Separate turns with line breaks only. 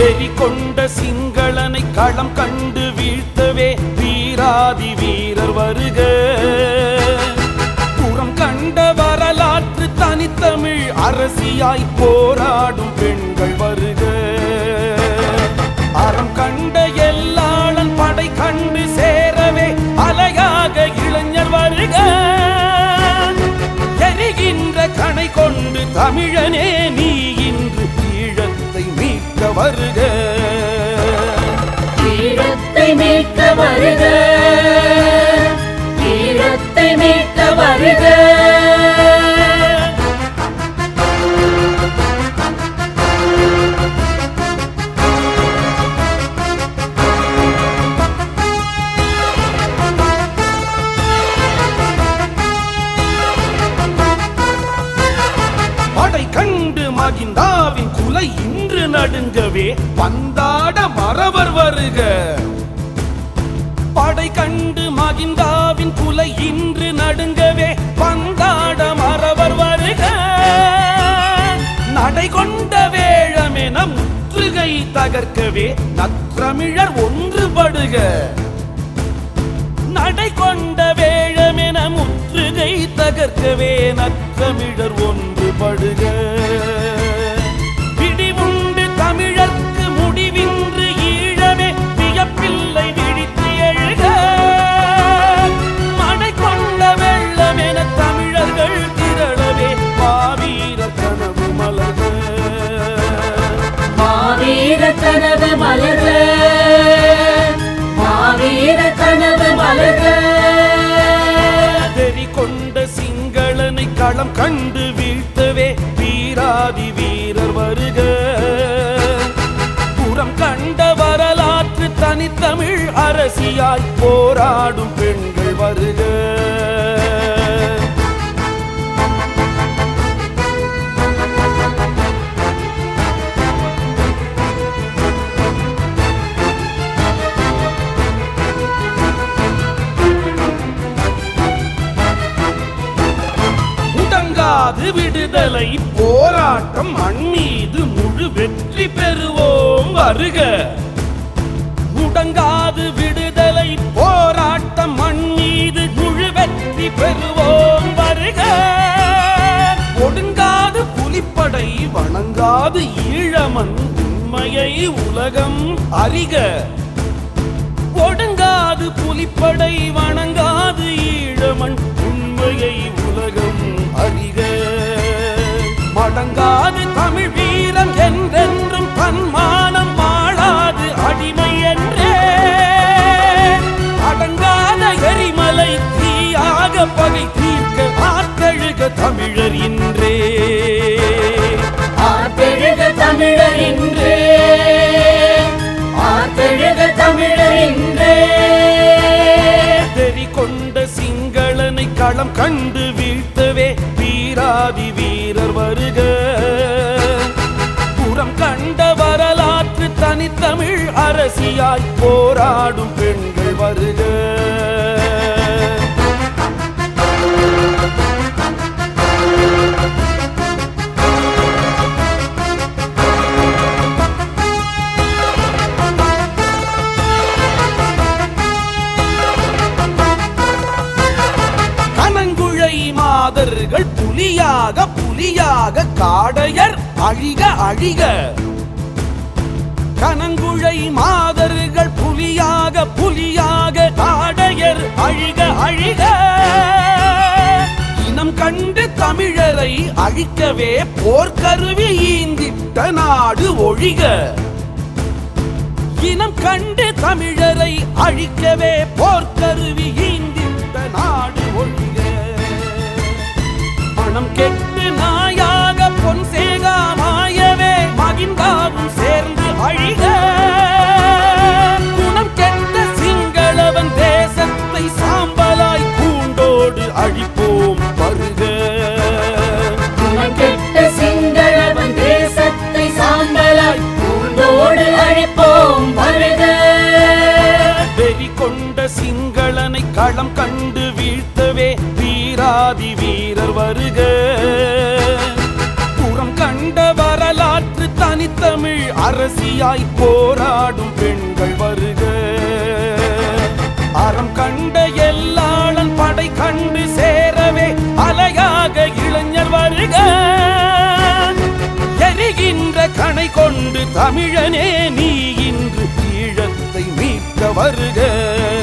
வெறி கொண்ட சிங்களனை களம் கண்டு வீழ்த்தவே வீராதி வீரர் வருக புறம் கண்ட வரலாற்று தனித்தமிழ் அரசியாய் போராடும் பெண்கள் வருக அறம் கண்ட எல்லாளன் படை கண்டு சேரவே அலையாக இளைஞர் வருக எரிகின்ற கணை கொண்டு தமிழனே நீ இன்று ஈழத்தை மீட்க வருக
ஈழத்தை மீட்க வருக ஈழத்தை மீட்க வருக
படை கண்டு மகிந்தாவின் குலை இன்று நடுங்கவே பந்தாட மறவர் வருக படை கண்டு மகிந்தாவின் குலை இன்று நடுங்கவே பந்தாட மறவர் வருக நடை கொண்ட வேழமென முற்றுகை தகர்க்கவே நற்றமிழர் ஒன்றுபடுக நடை கொண்ட வேழமென முற்றுகை தகர்க்கவே நற்றமிழர் ஒன்றுபடுக பிடிவுண்டு தமிழர்க்கு முடிவின்று ஈழமே வியப்பில்லை விழித்து எழுக மடை கொண்ட வெள்ளமென தமிழர்கள் திரளவே மாவீர கனவு மலர்க
மாவீர கனவு மலர்க மாவீர கனவு மலர்க
வெறி கொண்ட சிங்களனை களம் கண்டு வீழ்த்தவே வீராதி வீரர் வருக புறம் கண்ட வரலாற்று தனித்தமிழ் அரசியாய் போராடும் பெண்கள் வருக முடங்காது விடுதலை போராட்டம் மண் மீது முழு வெற்றி பெறுவோம் வருக முடங்காது விடுதலை போராட்டம் மண் மீது முழு வெற்றி பெறுவோம் வருக ஒடுங்காது புலிப்படை வணங்காது ஈழமன் உண்மையை உலகம் அறிக ஒடுங்காது புலிப்படை வணங்காது ஈழமண் உண்மையை உலகம் அறிக மடங்காது தமிழ் வீரம் என்றென்றும் தன்மானம் வாழாது அடிமை என்றே அடங்காத எரிமலை தீயாக பகை தீர்க்க ஆற்றழுக தமிழர் இன்றே
ஆத்தெழுக தமிழர் இன்றே ஆத்தெழுக தமிழர் இன்றே
வெறி கொண்ட சிங்களனை களம் கண்டு வீழ்த்தவே வீராதி வீரர் வருக புறம் கண்ட வரலாற்று தனித்தமிழ் அரசியாய் போராடும் பெண்கள் வருக கனங்குழை மாதர்கள் புலியாக புலியாக காடையர் அழிக அழிக கனங்குழை மாதர்கள் புலியாக புலியாக காடையர் அழிக அழிக இனம் கண்டு தமிழரை அழிக்கவே போர்க்கருவி ஈந்திட்ட நாடு ஒழிக இனம் கண்டு தமிழரை அழிக்கவே போர்க்கருவி ஈந்திட்ட நாடு ஒழிக மனம் கெட்டு நாயாக பொன்சேகா மாயவே மகிந்தாவும் சேர்ந்து அழிக குணம் கெட்ட சிங்களவன் தேசத்தை சாம்பலாய் பூண்டோடு அழிப்போம் வருக
குணம் கெட்ட சிங்களவன் தேசத்தை சாம்பலாய் பூண்டோடு அழிப்போம் வருக
வெறி கொண்ட சிங்களனை களம் கண்டு வீழ்த்தவே வீராதி வீரர் வருக புறம் கண்ட வரலாற்று தனித்தமிழ் அரசியாய் போராடும் பெண்கள் வருக அறம் கண்ட எல்லாளன் படை கண்டு சேரவே அலையாக இளைஞர் வருக எரிகின்ற கணை கொண்டு தமிழனே நீ இன்று ஈழத்தை மீட்க வருக